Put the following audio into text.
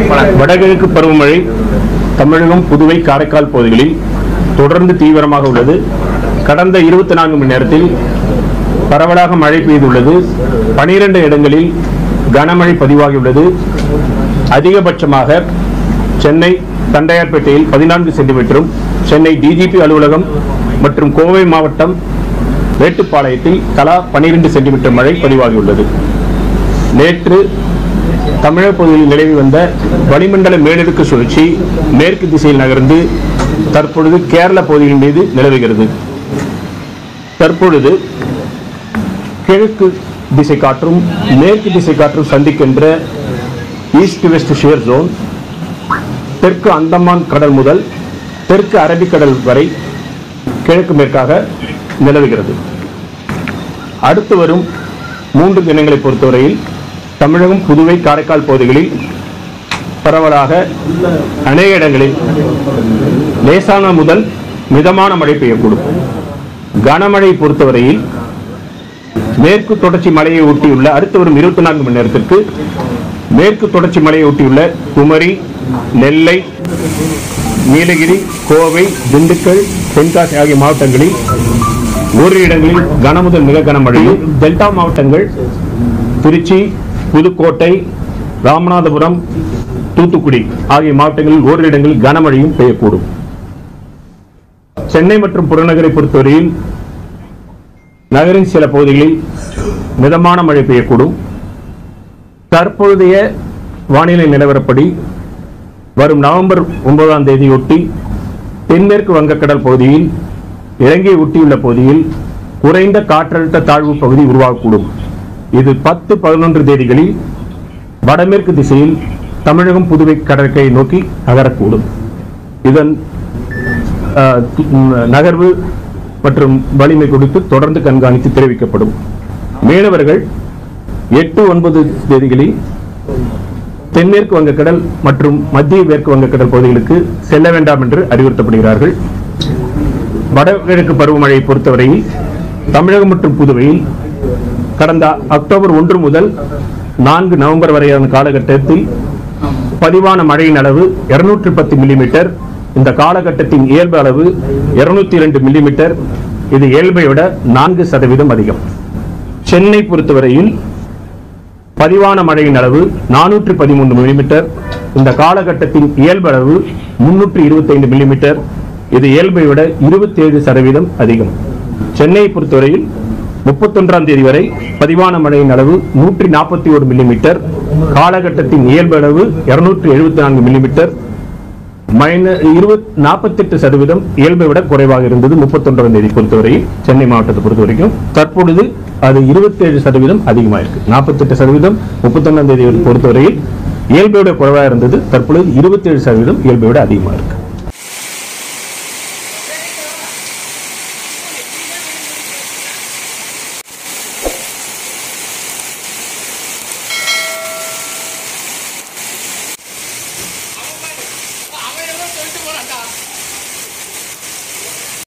வடகிழக்கு பருவமழை தமிழகம் புதுவை காரைக்கால் பகுதிகளில் தொடர்ந்து தீவிரமாக உள்ளது கடந்த இருபத்தி நான்கு மணி நேரத்தில் பரவலாக மழை பெய்துள்ளது பனிரெண்டு இடங்களில் கனமழை பதிவாகியுள்ளது அதிகபட்சமாக சென்னை தண்டையார்பேட்டையில் பதினான்கு சென்டிமீட்டரும் சென்னை டிஜிபி அலுவலகம் மற்றும் கோவை மாவட்டம் மேட்டுப்பாளையத்தில் தலா பனிரெண்டு சென்டிமீட்டர் மழை பதிவாகியுள்ளது நேற்று தமிழக பகுதியில் நிலவி வந்த வளிமண்டல மேலடுக்கு சுழற்சி மேற்கு திசையில் நகர்ந்து தற்பொழுது கேரள பகுதியின் மீது நிலவுகிறது தற்பொழுது கிழக்கு திசை காற்றும் மேற்கு திசை காற்றும் சந்திக்கின்ற ஈஸ்ட் வெஸ்ட் ஷேர் ஜோன் தெற்கு அந்தமான் கடல் முதல் தெற்கு அரபிக்கடல் வரை கிழக்கு மேற்காக நிலவுகிறது அடுத்து வரும் மூன்று தினங்களை பொறுத்தவரையில் தமிழகம் புதுவை காரைக்கால் பகுதிகளில் பரவலாக அநேக இடங்களில் லேசான முதல் மிதமான மழை பெய்யக்கூடும் கனமழை பொறுத்தவரையில் மேற்கு தொடர்ச்சி மலையை ஒட்டியுள்ள அடுத்து வரும் இருபத்தி நான்கு மணி நேரத்திற்கு மேற்கு தொடர்ச்சி மலையை ஒட்டியுள்ள குமரி நெல்லை நீலகிரி கோவை திண்டுக்கல் தென்காசி ஆகிய மாவட்டங்களில் ஓரிரு இடங்களில் கனமுதல் மிக கனமழையும் டெல்டா மாவட்டங்கள் திருச்சி புதுக்கோட்டை ராமநாதபுரம் தூத்துக்குடி ஆகிய மாவட்டங்களில் ஓரிரு இடங்களில் கனமழையும் பெய்யக்கூடும் சென்னை மற்றும் புறநகரை பொறுத்தவரையில் நகரின் சில பகுதிகளில் மிதமான மழை பெய்யக்கூடும் தற்பொழுதைய வானிலை நிலவரப்படி வரும் நவம்பர் ஒன்பதாம் தேதியொட்டி தென்மேற்கு வங்கக்கடல் பகுதியில் இலங்கையை ஒட்டியுள்ள பகுதியில் குறைந்த காற்றழுத்த தாழ்வு பகுதி உருவாகக்கூடும் இது பத்து பதினொன்று தேதிகளில் வடமேற்கு திசையில் தமிழகம் புதுவை கடற்கரையை நோக்கி நகரக்கூடும் இதன் அஹ், ம், நகர்வு மற்றும் வலிமை குறித்து தொடர்ந்து கண்காணித்து தெரிவிக்கப்படும் மீனவர்கள் எட்டு ஒன்பது தேதிகளில் தென்மேற்கு வங்கக்கடல் மற்றும் மத்திய மேற்கு வங்கக்கடல் பகுதிகளுக்கு செல்ல வேண்டாம் என்று அறிவுறுத்தப்படுகிறார்கள் வடகிழக்கு பருவமழையை பொறுத்தவரையில் தமிழகம் மற்றும் புதுவையில் கடந்த அக்டோபர் ஒன்று முதல் நான்கு நவம்பர் வரையான காலகட்டத்தில் பதிவான மழையின் அளவு 210 பத்து மில்லிமீட்டர் இந்த காலகட்டத்தின் இயல்பு அளவு 202 இரண்டு மில்லிமீட்டர் இது இயல்பை விட நான்கு சதவீதம் அதிகம் சென்னை பொறுத்தவரையில் பதிவான மழையின் அளவு நானூற்று பதிமூன்று மில்லிமீட்டர் இந்த காலகட்டத்தின் இயல்பு அளவு முன்னூற்று இருபத்தைந்து மில்லிமீட்டர் இது இயல்பை விட இருபத்தேழு சதவீதம் அதிகம் சென்னையை பொறுத்தவரையில் முப்பத்தொன்றாம் தேதி வரை பதிவான மழையின் அளவு நூற்றி நாற்பத்தி ஒரு மில்லிமீட்டர் காலகட்டத்தின் இயல்பு அளவு இருநூற்றி எழுபத்தி நான்கு மில்லிமீட்டர் மைன இருபத் நாற்பத்தெட்டு சதவீதம் இயல்பை விட குறைவாக இருந்தது முப்பத்தொன்றாம் தேதி பொறுத்தவரையில் சென்னை மாவட்டத்தை பொறுத்த வரைக்கும் தற்பொழுது அது இருபத்தேழு சதவீதம் அதிகமாயிருக்கு நாற்பத்தெட்டு சதவீதம் முப்பத்தொன்னாம் தேதி பொறுத்தவரையில் இயல்பை விட குறைவாக இருந்தது தற்பொழுது இருபத்தேழு சதவீதம் இயல்பை விட அதிகமாக இருக்கு